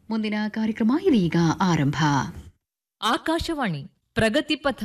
ಮುಂದಿನ ಕಾರ್ಯಕ್ರಮ ಇದೀಗ ಆರಂಭ ಆಕಾಶವಾಣಿ ಪ್ರಗತಿ ಪಥ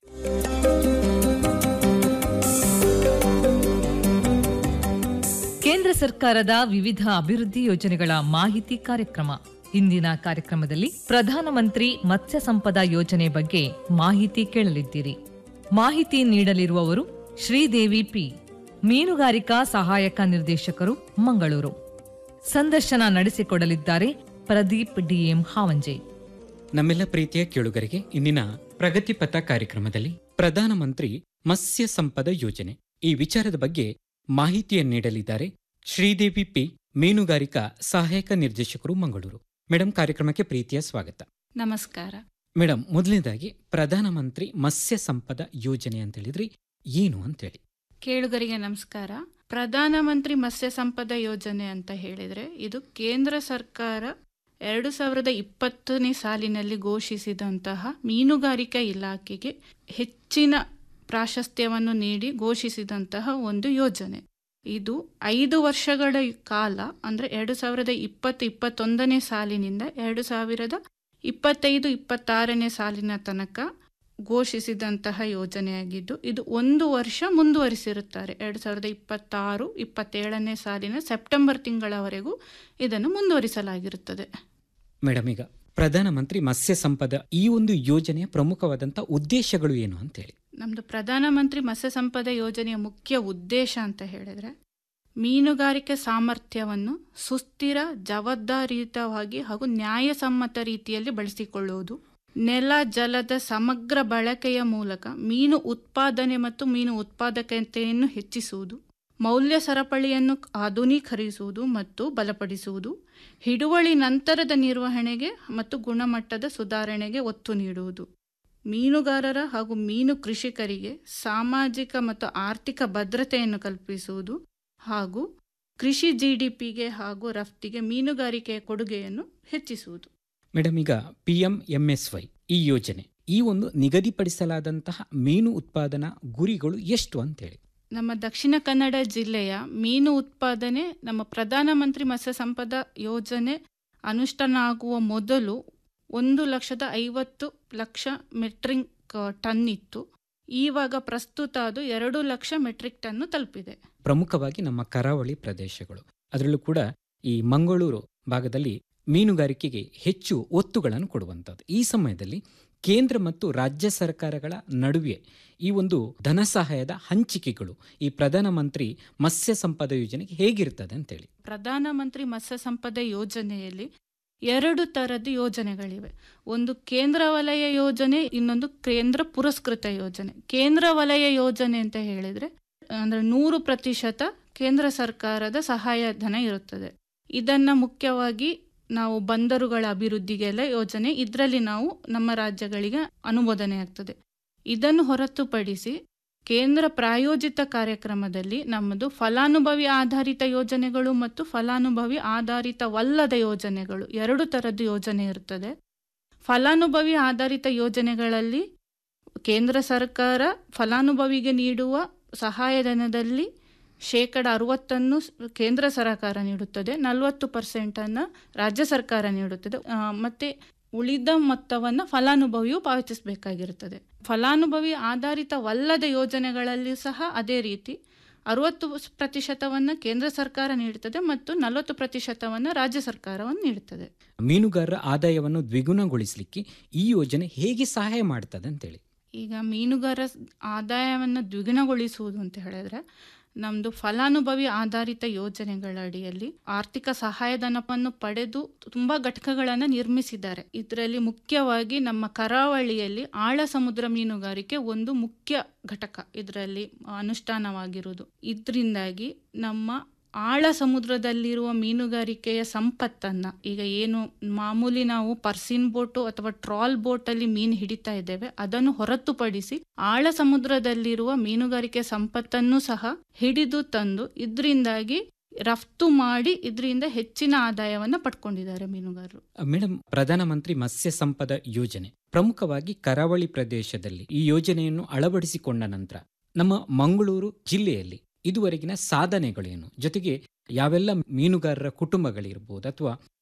ಕೇಂದ್ರ ಸರ್ಕಾರದ ವಿವಿಧ ಅಭಿವೃದ್ಧಿ ಯೋಜನೆಗಳ ಮಾಹಿತಿ ಕಾರ್ಯಕ್ರಮ ಇಂದಿನ ಕಾರ್ಯಕ್ರಮದಲ್ಲಿ ಪ್ರಧಾನಮಂತ್ರಿ ಮತ್ಸ್ಯ ಸಂಪದ ಯೋಜನೆ ಬಗ್ಗೆ ಮಾಹಿತಿ ಕೇಳಲಿದ್ದೀರಿ ಮಾಹಿತಿ ನೀಡಲಿರುವವರು ಶ್ರೀದೇವಿ ಪಿ ಮೀನುಗಾರಿಕಾ ಸಹಾಯಕ ನಿರ್ದೇಶಕರು ಮಂಗಳೂರು ಸಂದರ್ಶನ ನಡೆಸಿಕೊಡಲಿದ್ದಾರೆ ಪ್ರದೀಪ್ ಡಿಎಂ ಹಾವಂಜೆ ನಮ್ಮೆಲ್ಲ ಪ್ರೀತಿಯ ಕೇಳುಗರಿಗೆ ಇಂದಿನ ಪ್ರಗತಿಪಥ ಕಾರ್ಯಕ್ರಮದಲ್ಲಿ ಪ್ರಧಾನಮಂತ್ರಿ ಮತ್ಸ್ಯ ಸಂಪದ ಯೋಜನೆ ಈ ವಿಚಾರದ ಬಗ್ಗೆ ಮಾಹಿತಿಯನ್ನು ನೀಡಲಿದ್ದಾರೆ ಶ್ರೀದೇವಿ ಪಿ ಮೀನುಗಾರಿಕಾ ಸಹಾಯಕ ನಿರ್ದೇಶಕರು ಮಂಗಳೂರು ಮೇಡಮ್ ಕಾರ್ಯಕ್ರಮಕ್ಕೆ ಪ್ರೀತಿಯ ಸ್ವಾಗತ ನಮಸ್ಕಾರ ಮೇಡಮ್ ಮೊದಲನೇದಾಗಿ ಪ್ರಧಾನಮಂತ್ರಿ ಮತ್ಸ್ಯ ಸಂಪದ ಯೋಜನೆ ಅಂತ ಹೇಳಿದ್ರಿ ಏನು ಅಂತೇಳಿ ಕೇಳುಗರಿಗೆ ನಮಸ್ಕಾರ ಪ್ರಧಾನಮಂತ್ರಿ ಮತ್ಸ್ಯ ಸಂಪದ ಯೋಜನೆ ಅಂತ ಹೇಳಿದ್ರೆ ಇದು ಕೇಂದ್ರ ಸರ್ಕಾರ ಎರಡು ಸಾವಿರದ ಇಪ್ಪತ್ತನೇ ಸಾಲಿನಲ್ಲಿ ಘೋಷಿಸಿದಂತಹ ಮೀನುಗಾರಿಕಾ ಇಲಾಖೆಗೆ ಹೆಚ್ಚಿನ ಪ್ರಾಶಸ್ತ್ಯವನ್ನು ನೀಡಿ ಘೋಷಿಸಿದಂತಹ ಒಂದು ಯೋಜನೆ ಇದು ಐದು ವರ್ಷಗಳ ಕಾಲ ಅಂದರೆ ಎರಡು ಸಾವಿರದ ಇಪ್ಪತ್ತು ಇಪ್ಪತ್ತೊಂದನೇ ಸಾಲಿನಿಂದ ಎರಡು ಸಾವಿರದ ಇಪ್ಪತ್ತೈದು ಇಪ್ಪತ್ತಾರನೇ ಸಾಲಿನ ತನಕ ಘೋಷಿಸಿದಂತಹ ಯೋಜನೆಯಾಗಿದ್ದು ಇದು ಒಂದು ವರ್ಷ ಮುಂದುವರಿಸಿರುತ್ತಾರೆ ಎರಡು ಸಾವಿರದ ಇಪ್ಪತ್ತಾರು ಇಪ್ಪತ್ತೇಳನೇ ಸಾಲಿನ ಸೆಪ್ಟೆಂಬರ್ ತಿಂಗಳವರೆಗೂ ಇದನ್ನು ಮುಂದುವರಿಸಲಾಗಿರುತ್ತದೆ ಮೇಡಮ್ ಈಗ ಪ್ರಧಾನಮಂತ್ರಿ ಮತ್ಸ್ಯ ಸಂಪದ ಈ ಒಂದು ಯೋಜನೆಯ ಪ್ರಮುಖವಾದಂಥ ಉದ್ದೇಶಗಳು ಏನು ಅಂತೇಳಿ ನಮ್ಮದು ಪ್ರಧಾನಮಂತ್ರಿ ಮತ್ಸ್ಯ ಸಂಪದ ಯೋಜನೆಯ ಮುಖ್ಯ ಉದ್ದೇಶ ಅಂತ ಹೇಳಿದರೆ ಮೀನುಗಾರಿಕೆ ಸಾಮರ್ಥ್ಯವನ್ನು ಸುಸ್ಥಿರ ಜವಾಬ್ದಾರಿಯುತವಾಗಿ ಹಾಗೂ ನ್ಯಾಯಸಮ್ಮತ ರೀತಿಯಲ್ಲಿ ಬಳಸಿಕೊಳ್ಳುವುದು ನೆಲ ಜಲದ ಸಮಗ್ರ ಬಳಕೆಯ ಮೂಲಕ ಮೀನು ಉತ್ಪಾದನೆ ಮತ್ತು ಮೀನು ಉತ್ಪಾದಕತೆಯನ್ನು ಹೆಚ್ಚಿಸುವುದು ಮೌಲ್ಯ ಸರಪಳಿಯನ್ನು ಆಧುನೀಕರಿಸುವುದು ಮತ್ತು ಬಲಪಡಿಸುವುದು ಹಿಡುವಳಿ ನಂತರದ ನಿರ್ವಹಣೆಗೆ ಮತ್ತು ಗುಣಮಟ್ಟದ ಸುಧಾರಣೆಗೆ ಒತ್ತು ನೀಡುವುದು ಮೀನುಗಾರರ ಹಾಗೂ ಮೀನು ಕೃಷಿಕರಿಗೆ ಸಾಮಾಜಿಕ ಮತ್ತು ಆರ್ಥಿಕ ಭದ್ರತೆಯನ್ನು ಕಲ್ಪಿಸುವುದು ಹಾಗೂ ಕೃಷಿ ಜಿಡಿಪಿಗೆ ಹಾಗೂ ರಫ್ತಿಗೆ ಮೀನುಗಾರಿಕೆಯ ಕೊಡುಗೆಯನ್ನು ಹೆಚ್ಚಿಸುವುದು ಮೇಡಮ್ ಈಗ P M M S Y ಈ ಯೋಜನೆ ಈ ಒಂದು ನಿಗದಿಪಡಿಸಲಾದಂತಹ ಮೀನು ಉತ್ಪಾದನಾ ಗುರಿಗಳು ಎಷ್ಟು ಅಂತೇಳಿ ನಮ್ಮ ದಕ್ಷಿಣ ಕನ್ನಡ ಜಿಲ್ಲೆಯ ಮೀನು ಉತ್ಪಾದನೆ ನಮ್ಮ ಪ್ರಧಾನಮಂತ್ರಿ ಮತ್ಸ್ಯ ಸಂಪದ ಯೋಜನೆ ಅನುಷ್ಠಾನ ಆಗುವ ಮೊದಲು ಒಂದು ಲಕ್ಷದ ಐವತ್ತು ಲಕ್ಷ ಮೆಟ್ರಿಕ್ ಟನ್ ಇತ್ತು ಈವಾಗ ಪ್ರಸ್ತುತ ಅದು ಎರಡು ಲಕ್ಷ ಮೆಟ್ರಿಕ್ ಟನ್ನು ತಲುಪಿದೆ ಪ್ರಮುಖವಾಗಿ ನಮ್ಮ ಕರಾವಳಿ ಪ್ರದೇಶಗಳು ಅದರಲ್ಲೂ ಕೂಡ ಈ ಮಂಗಳೂರು ಭಾಗದಲ್ಲಿ ಮೀನುಗಾರಿಕೆಗೆ ಹೆಚ್ಚು ಒತ್ತುಗಳನ್ನು ಕೊಡುವಂಥದ್ದು ಈ ಸಮಯದಲ್ಲಿ ಕೇಂದ್ರ ಮತ್ತು ರಾಜ್ಯ ಸರ್ಕಾರಗಳ ನಡುವೆ ಈ ಒಂದು ಧನ ಸಹಾಯದ ಹಂಚಿಕೆಗಳು ಈ ಪ್ರಧಾನಮಂತ್ರಿ ಮತ್ಸ್ಯ ಸಂಪದ ಯೋಜನೆಗೆ ಹೇಗಿರ್ತದೆ ಅಂತೇಳಿ ಪ್ರಧಾನಮಂತ್ರಿ ಮತ್ಸ್ಯ ಸಂಪದ ಯೋಜನೆಯಲ್ಲಿ ಎರಡು ಥರದ ಯೋಜನೆಗಳಿವೆ ಒಂದು ಕೇಂದ್ರ ವಲಯ ಯೋಜನೆ ಇನ್ನೊಂದು ಕೇಂದ್ರ ಪುರಸ್ಕೃತ ಯೋಜನೆ ಕೇಂದ್ರ ವಲಯ ಯೋಜನೆ ಅಂತ ಹೇಳಿದ್ರೆ ಅಂದ್ರೆ ನೂರು ಪ್ರತಿಶತ ಕೇಂದ್ರ ಸರ್ಕಾರದ ಸಹಾಯಧನ ಇರುತ್ತದೆ ಇದನ್ನ ಮುಖ್ಯವಾಗಿ ನಾವು ಬಂದರುಗಳ ಅಭಿವೃದ್ಧಿಗೆಲ್ಲ ಯೋಜನೆ ಇದರಲ್ಲಿ ನಾವು ನಮ್ಮ ರಾಜ್ಯಗಳಿಗೆ ಅನುಮೋದನೆ ಆಗ್ತದೆ ಇದನ್ನು ಹೊರತುಪಡಿಸಿ ಕೇಂದ್ರ ಪ್ರಾಯೋಜಿತ ಕಾರ್ಯಕ್ರಮದಲ್ಲಿ ನಮ್ಮದು ಫಲಾನುಭವಿ ಆಧಾರಿತ ಯೋಜನೆಗಳು ಮತ್ತು ಫಲಾನುಭವಿ ಆಧಾರಿತವಲ್ಲದ ಯೋಜನೆಗಳು ಎರಡು ಥರದ ಯೋಜನೆ ಇರುತ್ತದೆ ಫಲಾನುಭವಿ ಆಧಾರಿತ ಯೋಜನೆಗಳಲ್ಲಿ ಕೇಂದ್ರ ಸರ್ಕಾರ ಫಲಾನುಭವಿಗೆ ನೀಡುವ ಸಹಾಯಧನದಲ್ಲಿ ಶೇಕಡ ಅರವತ್ತನ್ನು ಕೇಂದ್ರ ಸರ್ಕಾರ ನೀಡುತ್ತದೆ ನಲವತ್ತು ಪರ್ಸೆಂಟನ್ನು ರಾಜ್ಯ ಸರ್ಕಾರ ನೀಡುತ್ತದೆ ಆ, ಮತ್ತೆ ಉಳಿದ ಮೊತ್ತವನ್ನು ಫಲಾನುಭವಿಯು ಪಾವತಿಸಬೇಕಾಗಿರುತ್ತದೆ ಫಲಾನುಭವಿ ಆಧಾರಿತವಲ್ಲದ ಯೋಜನೆಗಳಲ್ಲಿ ಸಹ ಅದೇ ರೀತಿ ಅರವತ್ತು ಪ್ರತಿಶತವನ್ನು ಕೇಂದ್ರ ಸರ್ಕಾರ ನೀಡುತ್ತದೆ ಮತ್ತು ನಲವತ್ತು ಪ್ರತಿಶತವನ್ನು ರಾಜ್ಯ ಸರ್ಕಾರವನ್ನು ನೀಡುತ್ತದೆ ಮೀನುಗಾರರ ಆದಾಯವನ್ನು ದ್ವಿಗುಣಗೊಳಿಸಲಿಕ್ಕೆ ಈ ಯೋಜನೆ ಹೇಗೆ ಸಹಾಯ ಮಾಡ್ತದೆ ಅಂತೇಳಿ ಈಗ ಮೀನುಗಾರ ಆದಾಯವನ್ನು ದ್ವಿಗುಣಗೊಳಿಸುವುದು ಅಂತ ಹೇಳಿದ್ರೆ ನಮ್ಮದು ಫಲಾನುಭವಿ ಆಧಾರಿತ ಯೋಜನೆಗಳ ಅಡಿಯಲ್ಲಿ ಆರ್ಥಿಕ ಸಹಾಯಧನವನ್ನು ಪಡೆದು ತುಂಬಾ ಘಟಕಗಳನ್ನು ನಿರ್ಮಿಸಿದ್ದಾರೆ ಇದರಲ್ಲಿ ಮುಖ್ಯವಾಗಿ ನಮ್ಮ ಕರಾವಳಿಯಲ್ಲಿ ಆಳ ಸಮುದ್ರ ಮೀನುಗಾರಿಕೆ ಒಂದು ಮುಖ್ಯ ಘಟಕ ಇದರಲ್ಲಿ ಅನುಷ್ಠಾನವಾಗಿರುವುದು ಇದರಿಂದಾಗಿ ನಮ್ಮ ಆಳ ಸಮುದ್ರದಲ್ಲಿರುವ ಮೀನುಗಾರಿಕೆಯ ಸಂಪತ್ತನ್ನ ಈಗ ಏನು ಮಾಮೂಲಿ ನಾವು ಪರ್ಸಿನ್ ಬೋಟು ಅಥವಾ ಟ್ರಾಲ್ ಬೋಟ್ ಅಲ್ಲಿ ಮೀನು ಹಿಡಿತಾ ಇದ್ದೇವೆ ಅದನ್ನು ಹೊರತುಪಡಿಸಿ ಆಳ ಸಮುದ್ರದಲ್ಲಿರುವ ಮೀನುಗಾರಿಕೆ ಸಂಪತ್ತನ್ನು ಸಹ ಹಿಡಿದು ತಂದು ಇದರಿಂದಾಗಿ ರಫ್ತು ಮಾಡಿ ಇದರಿಂದ ಹೆಚ್ಚಿನ ಆದಾಯವನ್ನು ಪಡ್ಕೊಂಡಿದ್ದಾರೆ ಮೀನುಗಾರರು ಮೇಡಮ್ ಪ್ರಧಾನಮಂತ್ರಿ ಮತ್ಸ್ಯ ಸಂಪದ ಯೋಜನೆ ಪ್ರಮುಖವಾಗಿ ಕರಾವಳಿ ಪ್ರದೇಶದಲ್ಲಿ ಈ ಯೋಜನೆಯನ್ನು ಅಳವಡಿಸಿಕೊಂಡ ನಂತರ ನಮ್ಮ ಮಂಗಳೂರು ಜಿಲ್ಲೆಯಲ್ಲಿ ಇದುವರೆಗಿನ ಸಾಧನೆಗಳೇನು ಜೊತೆಗೆ ಯಾವೆಲ್ಲ ಮೀನುಗಾರರ ಕುಟುಂಬಗಳಿರ್ಬೋದು ಅಥವಾ